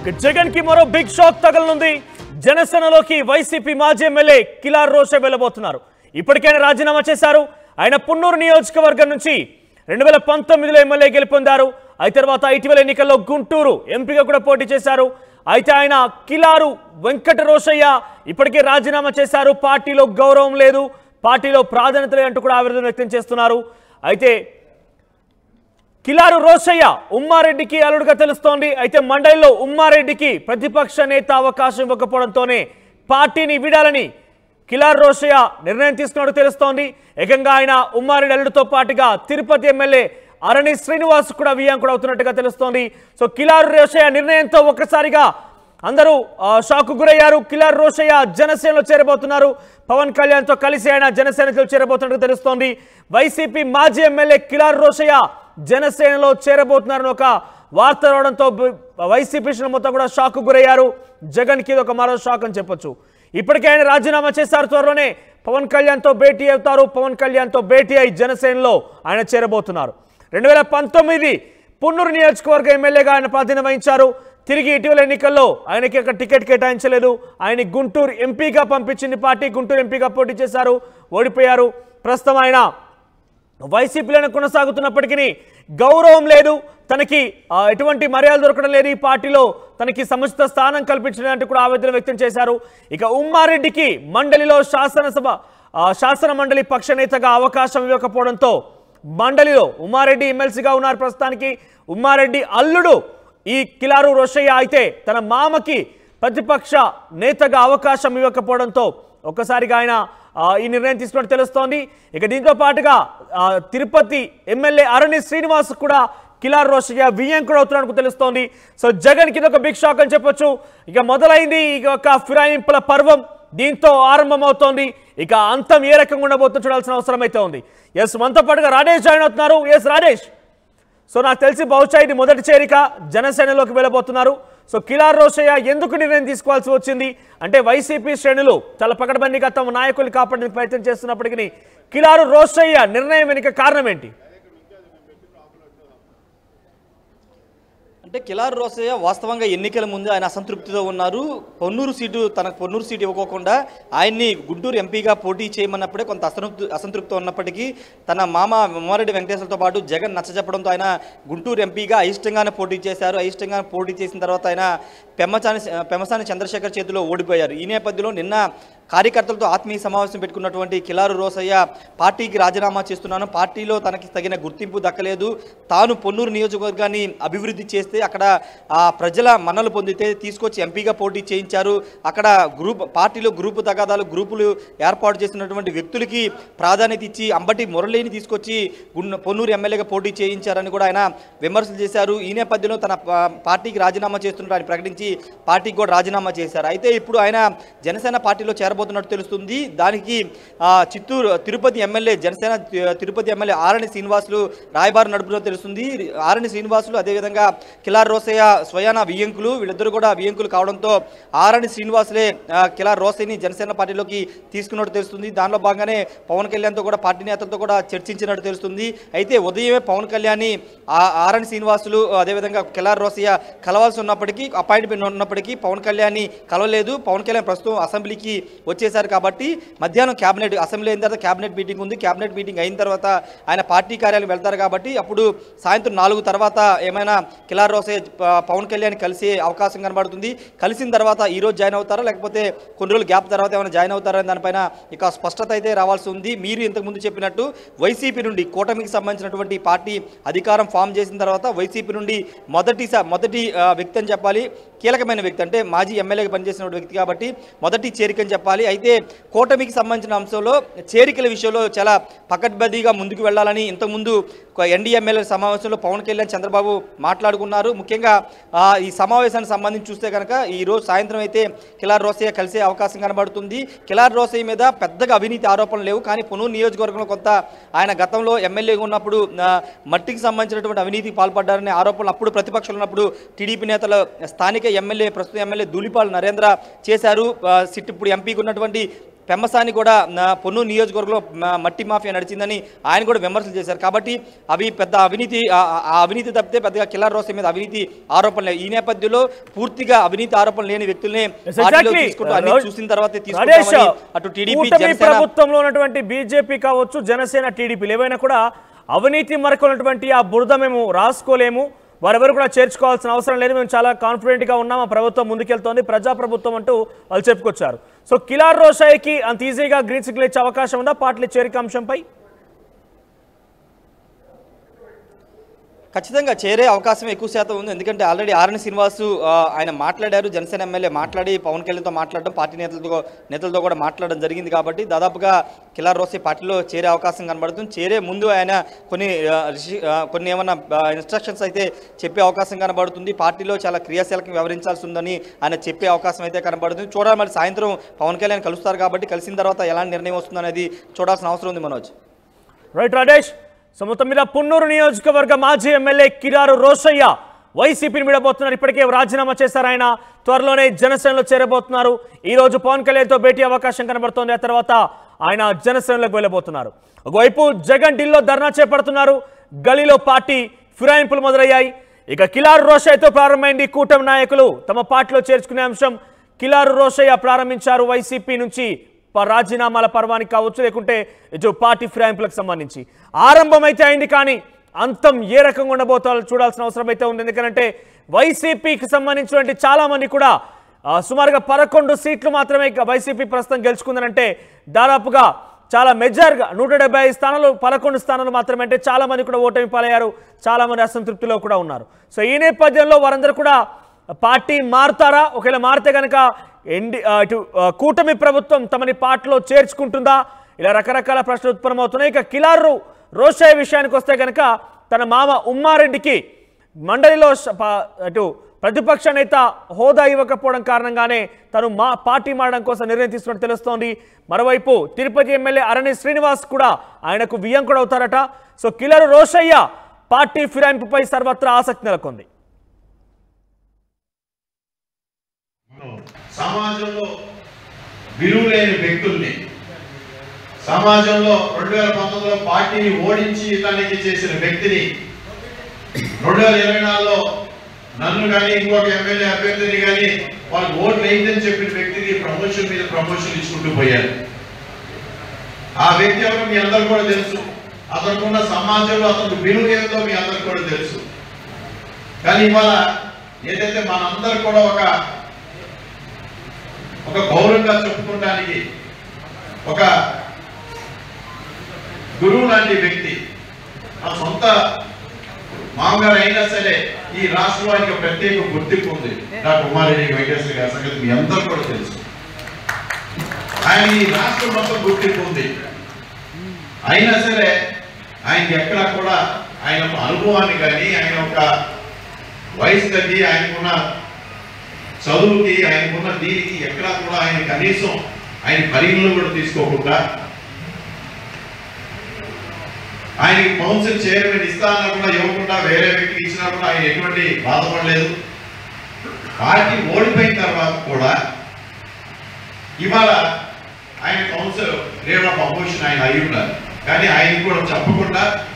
జగన్ కి మరో big shock తగలనుంది జనసేనలోకి వైసీపీ మాజీ ఎమ్మెల్యే కిలార్ రోషే వెళ్ళబోతున్నారు ఇప్పటికైనా రాజీనామా చేశారు ఆయన పున్నూరు నియోజకవర్గం నుంచి రెండు వేల పంతొమ్మిదిలో ఎమ్మెల్యే గెలుపొందారు అయితే తర్వాత ఇటీవల ఎన్నికల్లో గుంటూరు ఎంపీగా కూడా పోటీ చేశారు అయితే ఆయన కిలారు వెంకట రోషయ్య ఇప్పటికే రాజీనామా చేశారు పార్టీలో గౌరవం లేదు పార్టీలో ప్రాధాన్యత లేదంటూ కూడా ఆవేదన వ్యక్తం చేస్తున్నారు అయితే కిలారు రోషయ్య ఉమ్మారెడ్డికి అల్లుడుగా తెలుస్తోంది అయితే మండలిలో ఉమ్మారెడ్డికి ప్రతిపక్ష నేత అవకాశం ఇవ్వకపోవడంతోనే పార్టీని వీడాలని కిలారు రోషయ్య నిర్ణయం తీసుకున్నట్టు తెలుస్తోంది ఏకంగా ఆయన ఉమ్మారెడ్డి అల్లుడితో పాటుగా తిరుపతి ఎమ్మెల్యే అరణి శ్రీనివాస్ కూడా వియాంకుడు అవుతున్నట్టుగా తెలుస్తోంది సో కిలారు రోషయ్య నిర్ణయంతో ఒక్కసారిగా అందరూ ఆ, షాక్ గురయ్యారు కిలార్ రోషయ్య జనసేనలో చేరబోతున్నారు పవన్ కళ్యాణ్తో కలిసి ఆయన జనసేనలో చేరబోతున్నట్టు తెలుస్తోంది వైసీపీ మాజీ ఎమ్మెల్యే కిలార్ రోషయ్య జనసేనలో చేరబోతున్నారని ఒక వార్త రావడంతో బ- వైసీపీ శ్రేణులు మొత్తం కూడా షాక్ గురయ్యారు జగన్కి ఇది ఒక మరో షాక్ అని చెప్పొచ్చు ఇప్పటికే ఆయన రాజీనామా చేశారు త్వరలోనే పవన్ కళ్యాణ్తో భేటీ అవుతారు పవన్ కళ్యాణ్తో భేటీ అయి జనసేనలో ఆయన చేరబోతున్నారు రెండు వేల పంతొమ్మిది పున్నూరు నియోజకవర్గ ఎమ్మెల్యేగా ఆయన ప్రాధాన్యం వహించారు తిరిగి ఇటీవల ఎన్నికల్లో ఆయనకి ఒక టికెట్ కేటాయించలేదు ఆయన గుంటూరు ఎంపీగా పంపించింది పార్టీ గుంటూరు ఎంపీగా పోటీ చేశారు ఓడిపోయారు ప్రస్తుతం ఆయన వైసీపీలోనే కొనసాగుతున్నప్పటికీ గౌరవం లేదు తనకి ఆ, ఎటువంటి మర్యాద దొరకడం లేదు ఈ పార్టీలో తనకి సముచిత స్థానం కల్పించడంటూ కూడా ఆవేదన వ్యక్తం చేశారు ఇక ఉమ్మారెడ్డికి మండలిలో శాసనసభ ఆ, శాసన మండలి పక్ష నేతగా అవకాశం ఇవ్వకపోవడంతో మండలిలో ఉమ్మారెడ్డి ఎమ్మెల్సీగా ఉన్నారు ప్రస్తుతానికి ఉమ్మారెడ్డి అల్లుడు ఈ కిలారు రోషయ్య అయితే తన మామకి ప్రతిపక్ష నేతగా అవకాశం ఇవ్వకపోవడంతో ఒక్కసారిగా ఆయన ఆ, ఈ నిర్ణయం తీసుకున్నట్టు తెలుస్తోంది ఇక దీంతో పాటుగా ఆ, తిరుపతి ఎమ్మెల్యే అరణి శ్రీనివాస్ కూడా కిలార్ రోషయ్య వియ్యంకుడు అవుతున్నట్టు తెలుస్తోంది సో జగన్ కి ఇది ఒక బిగ్ షాక్ అని చెప్పొచ్చు ఇక మొదలైంది ఇక ఒక ఫిరాయింపుల పర్వం దీంతో ఆరంభమవుతోంది ఇక అంతం ఏ రకంగా ఉండబోతుందో చూడాల్సిన అవసరం అయితే ఉంది ఎస్ మనతో పాటుగా రాజేష్ జాయిన్ అవుతున్నారు ఎస్ రాజేష్ సో నాకు తెలిసి బహుశా ఇది మొదటి చేరిక జనసేనలోకి వెళ్ళబోతున్నారు సో కిలార్ రోషయ్య ఎందుకు నిర్ణయం తీసుకోవాల్సి వచ్చింది అంటే వైసీపీ శ్రేణులు చాలా పకడ్బందీగా తమ నాయకులు కాపాడడానికి ప్రయత్నం చేస్తున్నప్పటికీ కిలారు రోషయ్య నిర్ణయం వెనుక కారణం ఏంటి అంటే కిలార్ రోసయ్య వాస్తవంగా ఎన్నికల ముందు ఆయన అసంతృప్తితో ఉన్నారు పొన్నూరు సీటు తనకు పొన్నూరు సీటు ఇవ్వకోకుండా ఆయన్ని గుంటూరు ఎంపీగా పోటీ చేయమన్నప్పుడే కొంత అసంతృప్తి అసంతృప్తి ఉన్నప్పటికీ తన మామ ఉమ్మారెడ్డి వెంకటేశ్వరతో పాటు జగన్ నచ్చజెప్పడంతో ఆయన గుంటూరు ఎంపీగా అయిష్టంగానే పోటీ చేశారు అయిష్టంగా పోటీ చేసిన తర్వాత ఆయన పెమ్మసాని పెమ్మసాని చంద్రశేఖర్ చేతిలో ఓడిపోయారు ఈ నేపథ్యంలో నిన్న కార్యకర్తలతో ఆత్మీయ సమావేశం పెట్టుకున్నటువంటి కిలారు రోసయ్య పార్టీకి రాజీనామా చేస్తున్నాను పార్టీలో తనకి తగిన గుర్తింపు దక్కలేదు తాను పొన్నూరు నియోజకవర్గాన్ని అభివృద్ధి చేస్తే అక్కడ ఆ ప్రజల మన్నలు పొందితే తీసుకొచ్చి ఎంపీగా పోటీ చేయించారు అక్కడ గ్రూప్ పార్టీలో గ్రూపు తగాదాలు గ్రూపులు ఏర్పాటు చేసినటువంటి వ్యక్తులకి ప్రాధాన్యత ఇచ్చి అంబటి మురళిని తీసుకొచ్చి గున్న- పొన్నూరు ఎమ్మెల్యేగా పోటీ చేయించారని కూడా ఆయన విమర్శలు చేశారు ఈ నేపథ్యంలో తన పా- పార్టీకి రాజీనామా చేస్తున్నట్టు ఆయన ప్రకటించి పార్టీకి కూడా రాజీనామా చేశారు అయితే ఇప్పుడు ఆయన జనసేన పార్టీలో చేరబోతున్నట్టు తెలుస్తుంది దానికి ఆ, చిత్తూరు తిరుపతి ఎమ్మెల్యే జనసేన తి- తిరుపతి ఎమ్మెల్యే ఆరణి శ్రీనివాసులు రాయబారు నడుపులో తెలుస్తుంది ఆరణి శ్రీనివాసులు అదేవిధంగా కిలార్ రోసయ్య స్వయాన వియ్యంకులు వీళ్ళిద్దరూ కూడా వియ్యంకులు కావడంతో ఆరణి శ్రీనివాసులే ఆ, కిలార్ రోసయ్యని జనసేన పార్టీలోకి తీసుకున్నట్టు తెలుస్తుంది దానిలో భాగంగానే పవన్ కళ్యాణ్తో కూడా పార్టీ నేతలతో కూడా చర్చించినట్టు తెలుస్తుంది అయితే ఉదయమే పవన్ కళ్యాణ్ని ఆ ఆరణి శ్రీనివాసులు అదేవిధంగా కిలార్ రోసయ్య కలవాల్సి ఉన్నప్పటికీ అపాయింట్మెంట్ ఉన్నప్పటికీ పవన్ కళ్యాణ్ని కలవలేదు పవన్ కళ్యాణ్ ప్రస్తుతం అసెంబ్లీకి వచ్చేశారు కాబట్టి మధ్యాహ్నం క్యాబినెట్ అసెంబ్లీ అయిన తర్వాత క్యాబినెట్ మీటింగ్ ఉంది క్యాబినెట్ మీటింగ్ అయిన తర్వాత ఆయన పార్టీ కార్యాలయం వెళ్తారు కాబట్టి అప్పుడు సాయంత్రం నాలుగు తర్వాత ఏమైనా కిలార్ రోసే ప- పవన్ కళ్యాణ్ కలిసే అవకాశం కనబడుతుంది కలిసిన తర్వాత ఈ రోజు జాయిన్ అవుతారా లేకపోతే కొన్ని రోజులు గ్యాప్ తర్వాత ఏమైనా జాయిన్ అవుతారా అనే దానిపైన ఇక స్పష్టత అయితే రావాల్సి ఉంది మీరు ఇంతకుముందు చెప్పినట్టు వైసీపీ నుండి కూటమికి సంబంధించినటువంటి పార్టీ అధికారం ఫామ్ చేసిన తర్వాత వైసీపీ నుండి మొదటి స- మొదటి ఆ, వ్యక్తి అని చెప్పాలి కీలకమైన వ్యక్తి అంటే మాజీ ఎమ్మెల్యేగా పనిచేసిన వ్యక్తి కాబట్టి మొదటి చేరిక అని చెప్పాలి అయితే కూటమికి సంబంధించిన అంశంలో చేరికల విషయంలో చాలా పకడ్బందీగా ముందుకు వెళ్ళాలని ఇంతకుముందు ఎన్డీ ఎమ్మెల్యే సమావేశంలో పవన్ కళ్యాణ్ చంద్రబాబు మాట్లాడుకున్నారు ముఖ్యంగా ఆ, ఈ సమావేశానికి సంబంధించి చూస్తే కనుక ఈ రోజు సాయంత్రం అయితే కిలార్ రోసయ్య కలిసే అవకాశం కనబడుతుంది కిలార్ రోసయ్య మీద పెద్దగా అవినీతి ఆరోపణలు లేవు కానీ పునూరు నియోజకవర్గంలో కొంత ఆయన గతంలో ఎమ్మెల్యేగా ఉన్నప్పుడు ఆ, మట్టికి సంబంధించినటువంటి అవినీతికి పాల్పడ్డారనే ఆరోపణలు అప్పుడు ప్రతిపక్షంలో ఉన్నప్పుడు టీడీపీ నేతలు స్థానిక ఎమ్మెల్యే ప్రస్తుత ఎమ్మెల్యే ధూళిపాల్ నరేంద్ర చేశారు ఆ, సిట్ ఇప్పుడు ఎంపీకి ఉన్నటువంటి పెమ్మసాని కూడా నా పొన్నూరు నియోజకవర్గంలో మ- మట్టి మాఫియా నడిచిందని ఆయన కూడా విమర్శలు చేశారు కాబట్టి అవి పెద్ద అవినీతి ఆ ఆ అవినీతి తప్పితే పెద్దగా కిల్లర్ రోసే మీద అవినీతి ఆరోపణలు లేవు. ఈ నేపథ్యంలో పూర్తిగా అవినీతి ఆరోపణలు లేని వ్యక్తుల్నే Yes, పార్టీలో exactly. తీసుకుంటూ అన్ని రాజ్- చూసిన తర్వాతే రాజేష్, తీసుకుంటామని అటు టీడీపీ కూటమి జనసేన ప్రభుత్వంలో ఉన్నటువంటి బీజేపీ కావచ్చు జనసేన టీడీపీలు ఏవైనా కూడా అవినీతి మరకున్నటువంటి ఆ బురద మేము రాసుకోలేము వారెవరు కూడా చేర్చుకోవాల్సిన అవసరం లేదు మేము చాలా కాన్ఫిడెంట్ గా ఉన్నాం ఆ ప్రభుత్వం ముందుకెళ్తోంది ప్రజాప్రభుత్వం అంటూ వాళ్ళు చెప్పుకొచ్చారు సో కిలార్ రోషాయికి అంత ఈజీగా గ్రీన్ సిగ్నల్ ఇచ్చే అవకాశం ఉందా పార్టీల చేరిక అంశంపై ఖచ్చితంగా చేరే అవకాశం ఎక్కువ శాతం ఉంది ఎందుకంటే ఆల్రెడీ ఆర్ఎన్ శ్రీనివాసు ఆ, ఆయన మాట్లాడారు జనసేన ఎమ్మెల్యే మాట్లాడి పవన్ కళ్యాణ్తో మాట్లాడడం పార్టీ నేతలతో నేతలతో కూడా మాట్లాడడం జరిగింది కాబట్టి దాదాపుగా కిలార్ రోసే పార్టీలో చేరే అవకాశం కనబడుతుంది చేరే ముందు ఆయన కొన్ని ఆ, రిషి- ఆ, కొన్ని ఏమన్నా ఇన్స్ట్రక్షన్స్ అయితే చెప్పే అవకాశం కనబడుతుంది పార్టీలో చాలా క్రియాశీలకంగా వ్యవహరించాల్సి ఉందని ఆయన చెప్పే అవకాశం అయితే కనబడుతుంది చూడాలి మరి సాయంత్రం పవన్ కళ్యాణ్ కలుస్తారు కాబట్టి కలిసిన తర్వాత ఎలాంటి నిర్ణయం వస్తుందనేది చూడాల్సిన అవసరం ఉంది మనోజ్ రైట్ రాజేష్ సో మొత్తం మీద పున్నూరు నియోజకవర్గ మాజీ ఎమ్మెల్యే కిరారు రోషయ్య వైసీపీని విడబోతున్నారు ఇప్పటికే రాజీనామా చేశారు ఆయన త్వరలోనే జనసేనలో చేరబోతున్నారు ఈ రోజు పవన్ కళ్యాణ్తో భేటీ అవకాశం కనబడుతోంది ఆ తర్వాత ఆయన జనసేనలోకి వెళ్ళబోతున్నారు ఒకవైపు జగన్ ఢిల్లో ధర్నా చేపడుతున్నారు గలీలో పార్టీ ఫిరాయింపులు మొదలయ్యాయి ఇక కిలారు రోషయ్యతో ప్రారంభమైంది కూటమి నాయకులు తమ పార్టీలో చేర్చుకునే అంశం కిలారు రోషయ్య ప్రారంభించారు వైసీపీ నుంచి ప- రాజీనామాల పర్వానికి కావచ్చు లేకుంటే ఇటు పార్టీ ఫిరాయింపులకు సంబంధించి ఆరంభం అయితే అయింది కానీ అంతం ఏ రకంగా ఉండబోతారో చూడాల్సిన అవసరం అయితే ఉంది ఎందుకంటే వైసీపీకి సంబంధించినటువంటి చాలా మంది కూడా ఆ, సుమారుగా పదకొండు సీట్లు మాత్రమే ఇక వైసీపీ ప్రస్తుతం గెలుచుకుందనంటే దాదాపుగా చాలా మెజార్గా నూట డెబ్బై ఐదు స్థానాలు పదకొండు స్థానాలు మాత్రమే అంటే చాలా మంది కూడా ఓటమి పాలయ్యారు చాలా మంది అసంతృప్తిలో కూడా ఉన్నారు సో ఈ నేపథ్యంలో వారందరూ కూడా పార్టీ మారుతారా ఒకవేళ మారితే కనుక ఎన్డి ఆ, ఇటు ఆ, కూటమి ప్రభుత్వం తమని పార్టీలో చేర్చుకుంటుందా ఇలా రకరకాల ప్రశ్నలు ఉత్పన్నమవుతున్నాయి ఇక కిలారు రోషయ్య విషయానికి వస్తే కనుక తన మామ ఉమ్మారెడ్డికి మండలిలో స- ప- అటు ప్రతిపక్ష నేత హోదా ఇవ్వకపోవడం కారణంగానే తను మా పార్టీ మారడం కోసం నిర్ణయం తీసుకున్నట్టు తెలుస్తోంది మరోవైపు తిరుపతి ఎమ్మెల్యే అరణి శ్రీనివాస్ కూడా ఆయనకు వియ్యంకుడు అవుతారట సో కిలరు రోషయ్య పార్టీ ఫిరాయింపుపై సర్వత్రా ఆసక్తి నెలకొంది మనం సమాజంలో విలువ లేని వ్యక్తుల్ని సమాజంలో రెండు వేల పంతొమ్మిదిలో పార్టీని ఓడించి తనకి చేసిన వ్యక్తిని రెండు వేల ఇరవై నాలుగులో నన్ను కానీ ఇంకొక ఎమ్మెల్యే అభ్యర్థిని కానీ వాళ్ళకి ఓట్లు వేయదని చెప్పిన వ్యక్తికి ప్రమోషన్ మీద ప్రమోషన్ ఇచ్చుకుంటూ పోయారు ఆ వ్యక్తి ఎవరు మీ అందరు కూడా తెలుసు అతనుకున్న సమాజంలో అతనికి విలువ ఏదో మీ అందరికి కూడా తెలుసు కానీ ఇవాళ ఏదైతే మనందరు కూడా ఒక ఒక గౌరవంగా చెప్పుకోవడానికి ఒక గురువు లాంటి వ్యక్తి నా సొంత మామగారు అయినా సరే ఈ రాష్ట్రానికి ఒక ప్రత్యేక గుర్తింపు ఉంది డాక్టర్ ఉమారెడ్డి వెంకటేశ్వర గారి సంగతి మీ అందరూ కూడా తెలుసు ఆయన ఈ రాష్ట్రం మొత్తం గుర్తింపు ఉంది అయినా సరే ఆయనకి ఎక్కడా కూడా ఆయన ఒక అనుభవాన్ని కానీ ఆయన ఒక వయసుకి ఆయనకున్న చదువుకి ఆయనకున్న దీనికి ఎక్కడా కూడా ఆయన కనీసం ఆయన పరిగణలో కూడా తీసుకోకుండా ఆయనకి కౌన్సిల్ చైర్మన్ ఇస్తానన్నా కూడా ఇవ్వకుండా వేరే వ్యక్తికి ఇచ్చినా కూడా ఆయన ఎటువంటి బాధపడలేదు పార్టీ ఓడిపోయిన తర్వాత కూడా ఇవాళ ఆయన కౌన్సిల్ రేపు ప్రమోషన్ ఆయన అయి ఉన్నారు కానీ ఆయన కూడా చెప్పకుండా